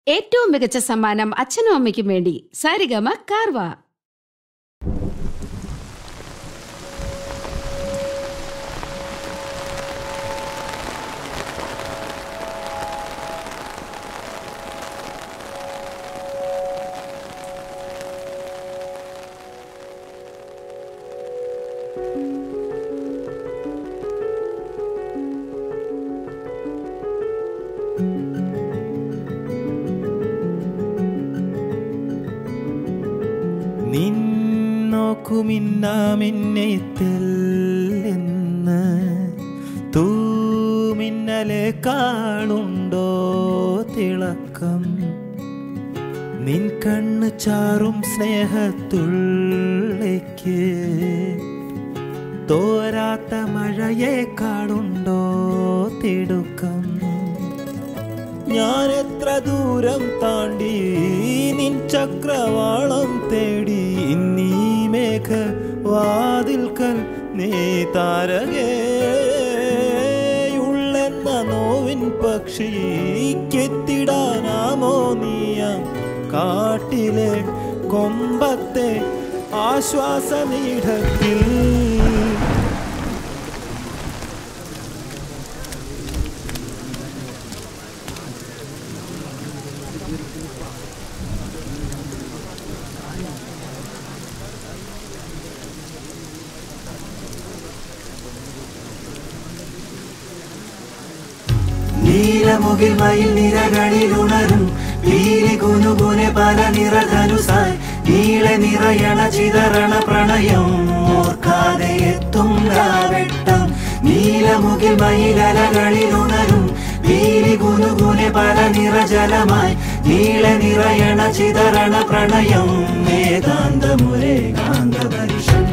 ഏറ്റവും മികച്ച സമ്മാനം അച്ഛനും അമ്മയ്ക്കും വേണ്ടി സാരിഗമ കാർവ നിന്നോക്കുമിന്നാമിന്നെ തെല്ലെന്ന് തൂമിന്നലെ കാണുണ്ടോ തിളക്കം നിൻ കണ്ണ് ചാറും സ്നേഹത്തുള്ളിക്ക് തോരാത്ത മഴയെ കാണുണ്ടോ തിടുക്കം ഞാൻ എത്ര ദൂരം താണ്ടി നിൻ ചക്രവാളം തേടി ഇന്നീ മേഘ വാതിൽക്കൽ നീ താരകേയുള്ളെന്ന നോവിൻ പക്ഷിക്കെത്തിടാനാമോ നീയ കാട്ടിലെ കൊമ്പത്തെ ആശ്വാസനീഠത്തിൽ നീലമുകിൽ മയിൽ നിരകളിൽ ഉണരും പീലി കുനുകുനെ പല നിറധനുസായി നീളെ നിറയണ ചിതറണ പ്രണയം ഓർക്കാതെ എത്തും രാവെട്ടം നീലമുകിൽ മയിലലകളിൽ ഉണരും പീലി കുനുകുനെ പല നിറജലമായി നീളെ നിറയണ ചിതറണ പ്രണയം വേദാന്തമുരേ കാന്തപരിഷം